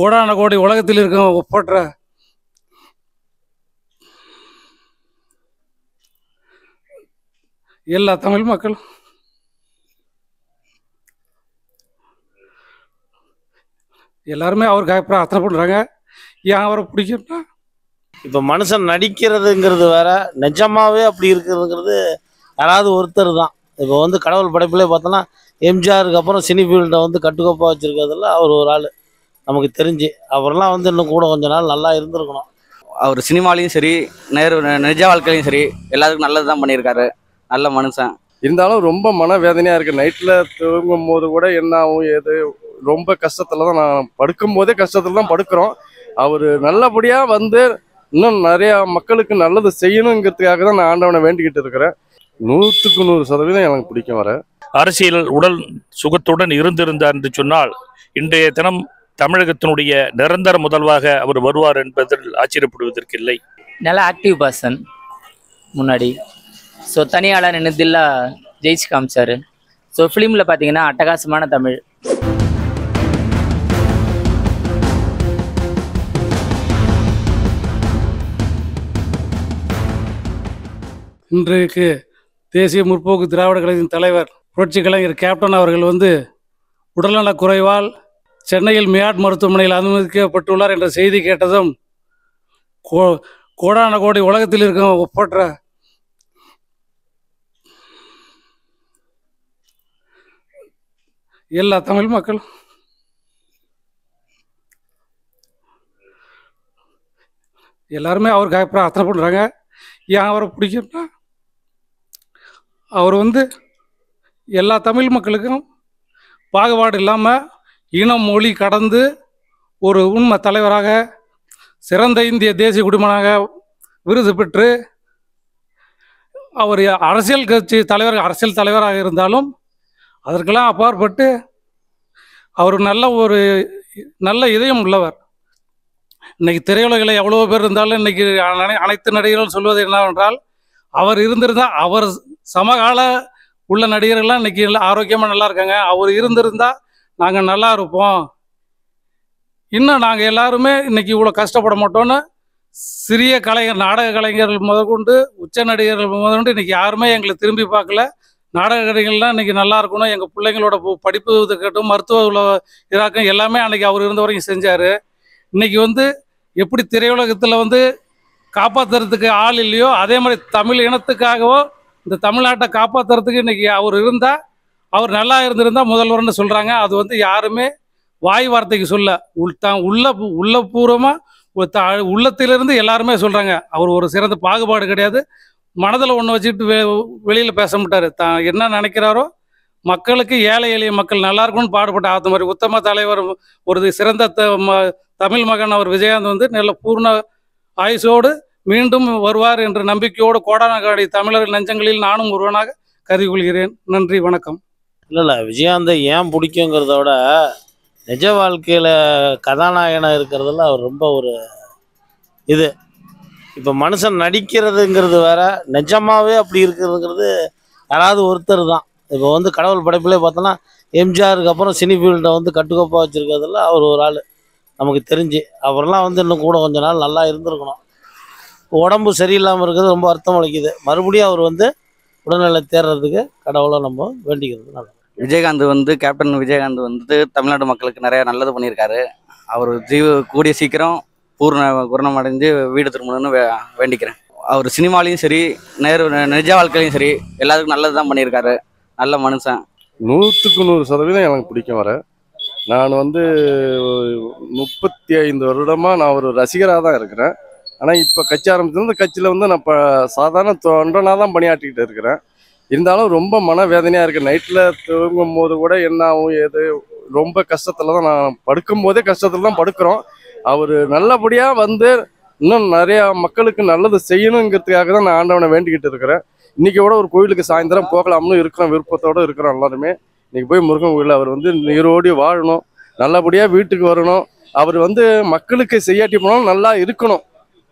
கோடான கோடி உலகத்தில் இருக்க ஒப்பற்ற எல்லா தமிழ் மக்கள் எல்லாருமே அவருக்காக பிரார்த்தனை பண்ணுறாங்க ஏன் அவரை பிடிக்கும்னா இப்போ மனுஷன் நடிக்கிறதுங்கிறது வேற நிஜமாவே அப்படி இருக்கிறதுங்கிறது யாராவது ஒருத்தர் தான் இப்போ வந்து கடவுள் படைப்பிலே பார்த்தோன்னா எம்ஜிஆருக்கு அப்புறம் சினி ஃபீல்டை வந்து கட்டுக்கோப்பாக வச்சிருக்கிறதுல அவர் ஒரு ஆள் நமக்கு தெரிஞ்சு அவரெல்லாம் வந்து இன்னும் கூட கொஞ்ச நாள் நல்லா இருந்திருக்கணும் அவர் சினிமாலையும் சரி நேரு நிஜ வாழ்க்கையிலையும் சரி எல்லாத்துக்கும் நல்லது தான் பண்ணியிருக்காரு நல்ல மனுஷன் இருந்தாலும் ரொம்ப மனவேதனையாக இருக்குது நைட்டில் தூங்கும் போது கூட என்ன ஆகும் ஏது ரொம்ப கஷ்டத்தில் தான் நான் படுக்கும் போதே கஷ்டத்தில் தான் படுக்கிறோம் அவர் நல்லபடியாக வந்து இன்னும் நிறையா மக்களுக்கு நல்லது செய்யணுங்கிறதுக்காக தான் நான் ஆண்டவனை வேண்டிக்கிட்டு இருக்கிறேன் நூற்றுக்கு நூறு சதவீதம் எனக்கு பிடிக்கும் வர அரசியல் உடல் சுகத்துடன் இருந்திருந்தார் என்று சொன்னால் இன்றைய தினம் தமிழகத்தினுடைய நிரந்தர முதல்வாக அவர் வருவார் என்பதில் ஆச்சரியப்படுவதற்கில்லை நல்ல ஆக்டிவ் பர்சன் முன்னாடி ஸோ தனியாளர் நினைதில்லா ஜெயிச்சு காமிச்சாரு ஸோ ஃபிலிமில் பார்த்தீங்கன்னா அட்டகாசமான தமிழ் இன்றைக்கு தேசிய முற்போக்கு திராவிட கழகத்தின் தலைவர் புரட்சி கலைஞர் கேப்டன் அவர்கள் வந்து உடல்நலக் குறைவால் சென்னையில் மியாட் மருத்துவமனையில் அனுமதிக்கப்பட்டுள்ளார் என்ற செய்தி கேட்டதும் கோ கோடான கோடி உலகத்தில் இருக்கும் ஒப்பற்ற எல்லா தமிழ் மக்கள் எல்லாருமே அவருக்காக பிரார்த்தனை பண்ணுறாங்க ஏன் அவரை பிடிக்கும்னா அவர் வந்து எல்லா தமிழ் மக்களுக்கும் பாகுபாடு இல்லாமல் இனம் மொழி கடந்து ஒரு உண்மை தலைவராக சிறந்த இந்திய தேசிய குடிமகனாக விருது பெற்று அவர் அரசியல் கட்சி தலைவர் அரசியல் தலைவராக இருந்தாலும் அதற்கெல்லாம் அப்பாற்பட்டு அவர் நல்ல ஒரு நல்ல இதயம் உள்ளவர் இன்னைக்கு திரையுலகில் எவ்வளோ பேர் இருந்தாலும் இன்னைக்கு அனை- அனைத்து நடிகர்களும் சொல்வது என்னவென்றால் அவர் இருந்திருந்தால் அவர் சமகால உள்ள நடிகர்கள்லாம் இன்னைக்கு எல்லாம் ஆரோக்கியமாக நல்லா இருக்காங்க அவர் இருந்திருந்தா நாங்கள் நல்லா இருப்போம் இன்னும் நாங்கள் எல்லாருமே இன்னைக்கு இவ்வளோ கஷ்டப்பட மாட்டோம்னு சிறிய கலைஞர் நாடக கலைஞர்கள் முதற்கொண்டு உச்ச நடிகர்கள் முதற்கொண்டு இன்னைக்கு யாருமே எங்களை திரும்பி பார்க்கல நாடக நடிகர்கள்லாம் இன்னைக்கு நல்லா இருக்கணும் எங்கள் பிள்ளைங்களோட பு- படிப்பு இது இருக்கட்டும் மருத்துவ உள்ள இதாக்கம் எல்லாமே அன்னைக்கு அவர் இருந்த வரைக்கும் செஞ்சார் இன்னைக்கு வந்து எப்படி திரையுலகத்தில் வந்து காப்பாற்றுறதுக்கு ஆள் இல்லையோ அதே மாதிரி தமிழ் இனத்துக்காகவோ இந்த தமிழ்நாட்டை காப்பாற்றுறதுக்கு இன்னைக்கு அவர் இருந்தால் அவர் நல்லா இருந்திருந்தா முதல்வர்னு சொல்கிறாங்க அது வந்து யாருமே வாய் வார்த்தைக்கு சொல்ல உள் தான் உள்ள உள்ளபூர்வமாக உள்ளத்திலிருந்து எல்லாருமே சொல்கிறாங்க அவர் ஒரு சிறந்த பாகுபாடு கிடையாது மனதில் ஒன்று வச்சுக்கிட்டு வெ வெளியில் பேச மாட்டார் தான் என்ன நினைக்கிறாரோ மக்களுக்கு ஏழை எளிய மக்கள் நல்லா இருக்கணும்னு பாடுபட்ட ஆத்த மாதிரி உத்தம தலைவர் ஒரு சிறந்த த ம- தமிழ் மகன் அவர் விஜயகாந்த் வந்து நல்ல பூர்ண ஆயுசோடு மீண்டும் வருவார் என்ற நம்பிக்கையோடு கோடான கோடி தமிழர் நெஞ்சங்களில் நானும் ஒருவனாக கருதி கொள்கிறேன் நன்றி வணக்கம் இல்லை இல்லை விஜயாந்தை ஏன் பிடிக்குங்கிறத விட நிஜ வாழ்க்கையில் கதாநாயகனாக இருக்கிறதுல அவர் ரொம்ப ஒரு இது இப்போ மனுஷன் நடிக்கிறதுங்கிறது வேற நிஜமாவே அப்படி இருக்கிறதுங்கிறது யாராவது ஒருத்தர் தான் இப்போ வந்து கடவுள் படைப்பிலே பார்த்தோன்னா எம்ஜிஆருக்கு அப்புறம் சினி ஃபீல்டை வந்து கட்டுக்கோப்பாக வச்சிருக்கிறதுல அவர் ஒரு ஆள் நமக்கு தெரிஞ்சு அவரெல்லாம் வந்து இன்னும் கூட கொஞ்ச நாள் நல்லா இருந்திருக்கணும் உடம்பு சரியில்லாமல் இருக்கிறது ரொம்ப அர்த்தம் அளிக்குது மறுபடியும் அவர் வந்து உடல்நிலை தேர்றதுக்கு கடவுளை நம்ம வேண்டிக்கிறது நல்லது விஜயகாந்த் வந்து கேப்டன் விஜயகாந்த் வந்து தமிழ்நாடு மக்களுக்கு நிறைய நல்லது பண்ணியிருக்காரு அவர் ஜீவ கூடிய சீக்கிரம் பூர்ண குணமடைஞ்சு வீடு திரும்பணும்னு வே வேண்டிக்கிறேன் அவர் சினிமாலையும் சரி நேரு நிஜ வாழ்க்கையிலையும் சரி எல்லாத்துக்கும் நல்லது தான் பண்ணியிருக்காரு நல்ல மனுஷன் நூற்றுக்கு நூறு சதவீதம் எனக்கு பிடிக்கும் வர நான் வந்து முப்பத்தி ஐந்து வருடமாக நான் ஒரு ரசிகராக தான் இருக்கிறேன் ஆனால் இப்போ கட்சி ஆரம்பிச்சிருந்து கட்சியில் வந்து நான் இப்போ சாதாரண தொண்டனாக தான் பணியாற்றிக்கிட்டு இருக்கிறேன் இருந்தாலும் ரொம்ப மனவேதனையாக இருக்குது நைட்டில் தூங்கும் போது கூட என்ன ஆகும் ஏது ரொம்ப கஷ்டத்தில் தான் நான் படுக்கும் போதே கஷ்டத்தில் தான் படுக்கிறோம் அவர் நல்லபடியாக வந்து இன்னும் நிறையா மக்களுக்கு நல்லது செய்யணுங்கிறதுக்காக தான் நான் ஆண்டவனை வேண்டிக்கிட்டு இருக்கிறேன் இன்னைக்கு கூட ஒரு கோயிலுக்கு சாயந்தரம் போகலாம்னு இருக்கிறோம் விருப்பத்தோடு இருக்கிறோம் எல்லாருமே இன்னைக்கு போய் முருகன் கோயில் அவர் வந்து நீரோடி வாழணும் நல்லபடியாக வீட்டுக்கு வரணும் அவர் வந்து மக்களுக்கு செய்யாட்டி போனாலும் நல்லா இருக்கணும்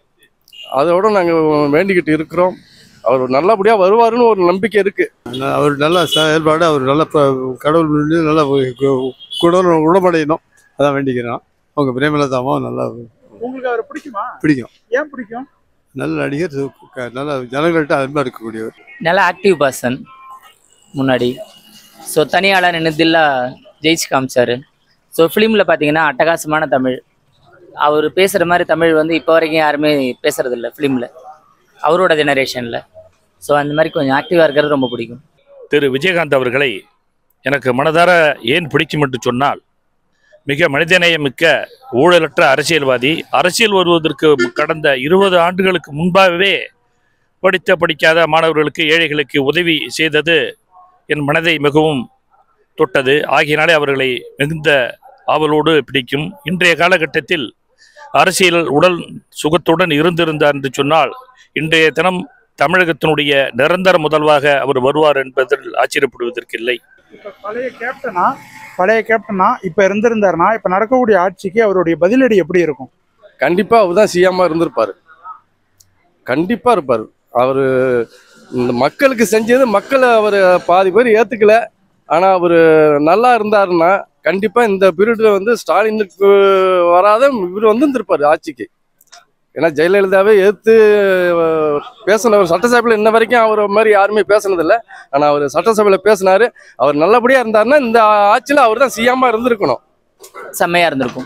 அதோட நாங்கள் வேண்டிக்கிட்டு இருக்கிறோம் அவர் நல்லபடியாக வருவாருன்னு ஒரு நம்பிக்கை இருக்குது அவர் நல்ல செயல்பாடு அவர் நல்ல ப- கடவுள் முன்னாடி நல்ல கு- குண குணமடையணும் அதான் வேண்டிக்கிறோம் அவங்க பிரேமலதாவும் நல்லா உங்களுக்கு அவரை பிடிக்குமா பிடிக்கும் ஏன் பிடிக்கும் நல்ல நடிகர் சு- க- நல்ல ஜனங்கள்கிட்ட அன்பாக இருக்கக்கூடியவர் நல்ல ஆக்டிவ் பர்சன் முன்னாடி ஸோ தனியாளர் நின்றுதில்லா ஜெயிச்சு காமிச்சாரு ஸோ ஃபிலிமில் பார்த்தீங்கன்னா அட்டகாசமான தமிழ் அவர் பேசுகிற மாதிரி தமிழ் வந்து இப்போ வரைக்கும் யாருமே பேசுறதில்ல ஃபிலிமில் அவரோட ஜெனரேஷனில் ஸோ அந்த மாதிரி கொஞ்சம் ஆக்டிவாக இருக்கிறது ரொம்ப பிடிக்கும் திரு விஜயகாந்த் அவர்களை எனக்கு மனதார ஏன் பிடிக்கும் என்று சொன்னால் மிக மனிதநேயமிக்க ஊழலற்ற அரசியல்வாதி அரசியல் வருவதற்கு கடந்த இருபது ஆண்டுகளுக்கு முன்பாகவே படித்த படிக்காத மாணவர்களுக்கு ஏழைகளுக்கு உதவி செய்தது என் மனதை மிகவும் தொட்டது ஆகியனாலே அவர்களை மிகுந்த ஆவலோடு பிடிக்கும் இன்றைய காலகட்டத்தில் அரசியல் உடல் சுகத்துடன் இருந்திருந்தார் என்று சொன்னால் இன்றைய தினம் தமிழகத்தினுடைய நிரந்தர முதல்வாக அவர் வருவார் என்பதில் ஆச்சரியப்படுவதற்கில்லை இப்ப பழைய கேப்டனா பழைய கேப்டனா இப்ப இருந்திருந்தாருன்னா இப்ப நடக்கக்கூடிய ஆட்சிக்கு அவருடைய பதிலடி எப்படி இருக்கும் கண்டிப்பா அவர் தான் சிஎம்மா இருந்திருப்பாரு கண்டிப்பா இருப்பாரு அவரு இந்த மக்களுக்கு செஞ்சது மக்களை அவர் பாதி பேர் ஏத்துக்கல ஆனா அவரு நல்லா இருந்தாருன்னா கண்டிப்பா இந்த பீரியட்ல வந்து ஸ்டாலினுக்கு வராத இவர் வந்து இருந்திருப்பாரு ஆட்சிக்கு ஏன்னா ஜெயலலிதாவே எதிர்த்து அஹ், பேசினவர் சட்டசபையில் இன்ன வரைக்கும் அவர் மாதிரி யாருமே பேசினதில்ல ஆனா அவர் சட்டசபையில் பேசினாரு அவர் நல்லபடியா இருந்தாருன்னா இந்த ஆட்சியில அவர் தான் சிஎம்மா இருந்திருக்கணும் செம்மையாக இருந்திருக்கும்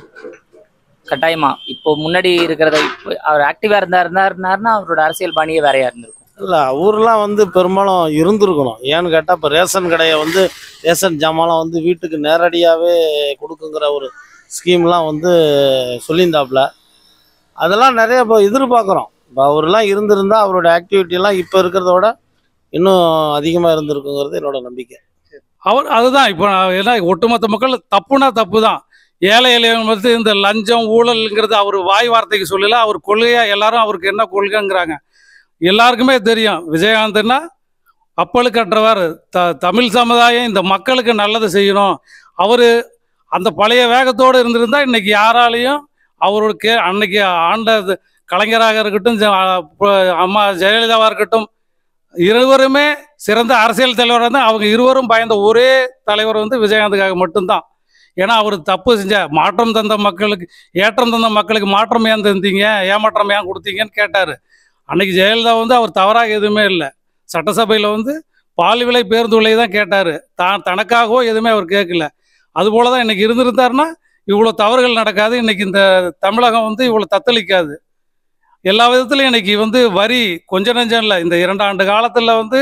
கட்டாயமாக இப்போ முன்னாடி இருக்கிறத இப்போ அவர் ஆக்டிவாக இருந்தா இருந்தாருனாருன்னா அவரோட அரசியல் பாணியே வேறையாக இருந்திருக்கும் இல்லை அவர்லாம் வந்து பெரும்பாலும் இருந்திருக்கணும் ஏன்னு கேட்டால் இப்போ ரேஷன் கடையை வந்து ரேஷன் ஜாமான்லாம் வந்து வீட்டுக்கு நேரடியாகவே கொடுக்குங்கிற ஒரு ஸ்கீம்லாம் வந்து சொல்லியிருந்தாப்புல அதெல்லாம் நிறைய இப்போ எதிர்பார்க்குறோம் இப்போ அவர்லாம் இருந்திருந்தா அவரோட ஆக்டிவிட்டிலாம் இப்போ இருக்கிறத விட இன்னும் அதிகமாக இருந்திருக்குங்கிறது என்னோட நம்பிக்கை அவர் அதுதான் இப்போ நான் ஏன்னா ஒட்டுமொத்த மக்கள் தப்புனா தப்பு தான் ஏழை எளியவங்க வந்து இந்த லஞ்சம் ஊழல்ங்கிறது அவர் வாய் வார்த்தைக்கு சொல்லல அவர் கொள்கையா எல்லாரும் அவருக்கு என்ன கொள்கைங்கிறாங்க எல்லாருக்குமே தெரியும் விஜயகாந்த்னா அப்பழுக்கற்றவர் த தமிழ் சமுதாயம் இந்த மக்களுக்கு நல்லது செய்யணும் அவர் அந்த பழைய வேகத்தோடு இருந்திருந்தா இன்னைக்கு யாராலையும் அவரோட கே அன்னைக்கு ஆண்ட இது கலைஞராக இருக்கட்டும் ஜ- அப்ப அம்மா ஜெயலலிதாவாக இருக்கட்டும் இருவருமே சிறந்த அரசியல் தலைவராக இருந்தால் அவங்க இருவரும் பயந்த ஒரே தலைவர் வந்து விஜயகாந்துக்காக மட்டும்தான் ஏன்னா அவர் தப்பு செஞ்ச மாற்றம் தந்த மக்களுக்கு ஏற்றம் தந்த மக்களுக்கு மாற்றம் ஏன் தந்தீங்க ஏமாற்றம் ஏன் கொடுத்தீங்கன்னு கேட்டார் அன்னைக்கு ஜெயலலிதா வந்து அவர் தவறாக எதுவுமே இல்லை சட்டசபையில் வந்து பால் விலை பேருந்து விலை தான் கேட்டார் தான் தனக்காகவோ எதுவுமே அவர் கேட்கல அதுபோல தான் இன்னைக்கு இருந்திருந்தாருன்னா இவ்வளோ தவறுகள் நடக்காது இன்னைக்கு இந்த தமிழகம் வந்து இவ்வளோ தத்தளிக்காது எல்லா விதத்துலையும் இன்னைக்கு வந்து வரி கொஞ்சம் நஞ்சம் இல்லை இந்த இரண்டு ஆண்டு காலத்தில் வந்து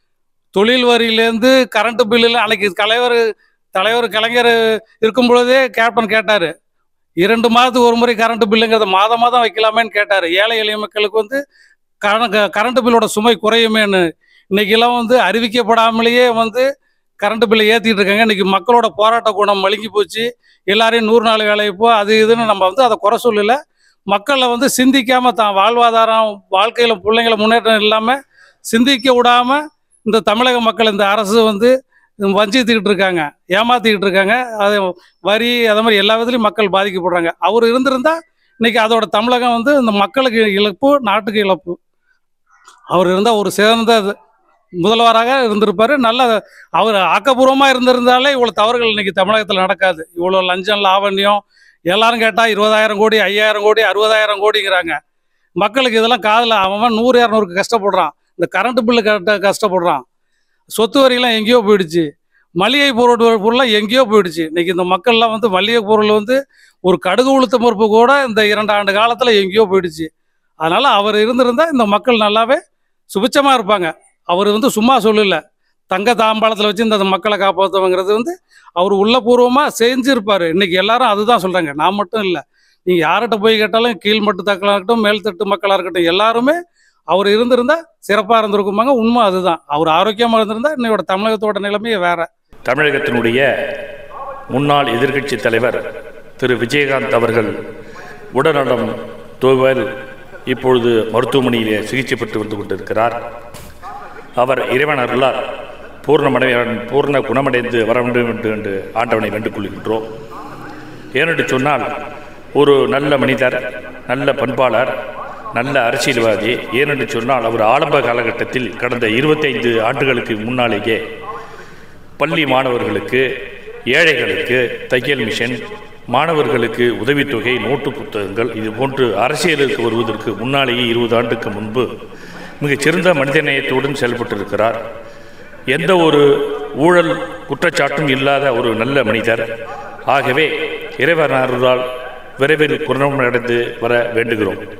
தொழில் வரியிலேருந்து கரண்ட் பில்லில் அன்னைக்கு தலைவர் தலைவர் கலைஞர் இருக்கும் பொழுதே கேப்டன் கேட்டார் இரண்டு மாதத்துக்கு ஒரு முறை கரண்ட் பில்லுங்கிறத மாதம் மாதம் வைக்கலாமேன்னு கேட்டார் ஏழை எளிய மக்களுக்கு வந்து கரண்ட் பில்லோட சுமை குறையுமேன்னு இன்னைக்கெல்லாம் வந்து அறிவிக்கப்படாமலேயே வந்து கரண்ட் பில்லை ஏற்றிட்டு இருக்காங்க இன்னைக்கு மக்களோட போராட்ட குணம் மழுங்கி போச்சு எல்லாரையும் நூறு நாள் வேலைப்போ அது இதுன்னு நம்ம வந்து அதை குறை சொல்லல மக்களை வந்து சிந்திக்காம தான் வாழ்வாதாரம் வாழ்க்கையில பிள்ளைங்கள முன்னேற்றம் இல்லாம சிந்திக்க விடாம இந்த தமிழக மக்கள் இந்த அரசு வந்து வஞ்சித்துக்கிட்டு இருக்காங்க ஏமாத்திக்கிட்டு இருக்காங்க அது வரி அதே மாதிரி எல்லா விதத்துலையும் மக்கள் பாதிக்கப்படுறாங்க அவர் இருந்திருந்தா இன்னைக்கு அதோட தமிழகம் வந்து இந்த மக்களுக்கு இழப்பு நாட்டுக்கு இழப்பு அவர் இருந்தால் ஒரு சிறந்த இது முதல்வராக இருந்திருப்பாரு நல்ல அவர் ஆக்கப்பூர்வமாக இருந்திருந்தாலே இவ்வளோ தவறுகள் இன்னைக்கு தமிழகத்தில் நடக்காது இவ்வளோ லஞ்சம் லாவண்யம் எல்லாரும் கேட்டால் இருபதாயிரம் கோடி ஐயாயிரம் கோடி அறுபதாயிரம் கோடிங்கிறாங்க மக்களுக்கு இதெல்லாம் காதில் அவன் நூறு இரநூறுக்கு கஷ்டப்படுறான் இந்த கரண்ட் பில்லு கட்ட கஷ்டப்படுறான் சொத்து வரியெல்லாம் எங்கேயோ போயிடுச்சு மளிகை பொருள் பொருள்லாம் எங்கேயோ போயிடுச்சு இன்னைக்கு இந்த மக்கள்லாம் வந்து மளிகை பொருள் வந்து ஒரு கடுகு உளுத்த பருப்பு கூட இந்த இரண்டு ஆண்டு காலத்தில் எங்கேயோ போயிடுச்சு அதனால் அவர் இருந்திருந்தா இந்த மக்கள் நல்லாவே சுபிச்சமாக இருப்பாங்க அவர் வந்து சும்மா சொல்லல தங்க தாம்பாளத்தில் வச்சு இந்த மக்களை காப்பாற்றுவங்கிறது வந்து அவர் உள்ளபூர்வமாக செஞ்சிருப்பார் இன்னைக்கு எல்லாரும் அதுதான் சொல்கிறாங்க நான் மட்டும் இல்லை நீங்கள் யார்கிட்ட போய் கேட்டாலும் கீழ் மட்டு தக்களாக இருக்கட்டும் மேல்தட்டு மக்களாக இருக்கட்டும் எல்லாருமே அவர் இருந்திருந்தா சிறப்பாக இருந்திருக்குமாங்க உண்மை அதுதான் அவர் ஆரோக்கியமாக இருந்திருந்தா இன்னையோட தமிழகத்தோட நிலைமையே வேற தமிழகத்தினுடைய முன்னாள் எதிர்க்கட்சி தலைவர் திரு விஜயகாந்த் அவர்கள் உடல்நலம் தோவல் இப்பொழுது மருத்துவமனையிலே சிகிச்சை பெற்று வந்து கொண்டிருக்கிறார் அவர் இறைவன் அருளால் பூர்ணமடை பூர்ண குணமடைந்து வர வேண்டும் என்று என்று ஆண்டவனை வேண்டிக் கொள்கின்றோம் ஏனென்று சொன்னால் ஒரு நல்ல மனிதர் நல்ல பண்பாளர் நல்ல அரசியல்வாதி ஏனென்று சொன்னால் அவர் ஆரம்ப காலகட்டத்தில் கடந்த இருபத்தைந்து ஆண்டுகளுக்கு முன்னாலேயே பள்ளி மாணவர்களுக்கு ஏழைகளுக்கு தையல் மிஷன் மாணவர்களுக்கு உதவித்தொகை நோட்டு புத்தகங்கள் இது போன்று அரசியலுக்கு வருவதற்கு முன்னாலேயே இருபது ஆண்டுக்கு முன்பு மிகச்சிறந்த மனிதநேயத்துடன் செயல்பட்டிருக்கிறார் எந்த ஒரு ஊழல் குற்றச்சாட்டும் இல்லாத ஒரு நல்ல மனிதர் ஆகவே இறைவனாருளால் விரைவில் குணமடைந்து வர வேண்டுகிறோம்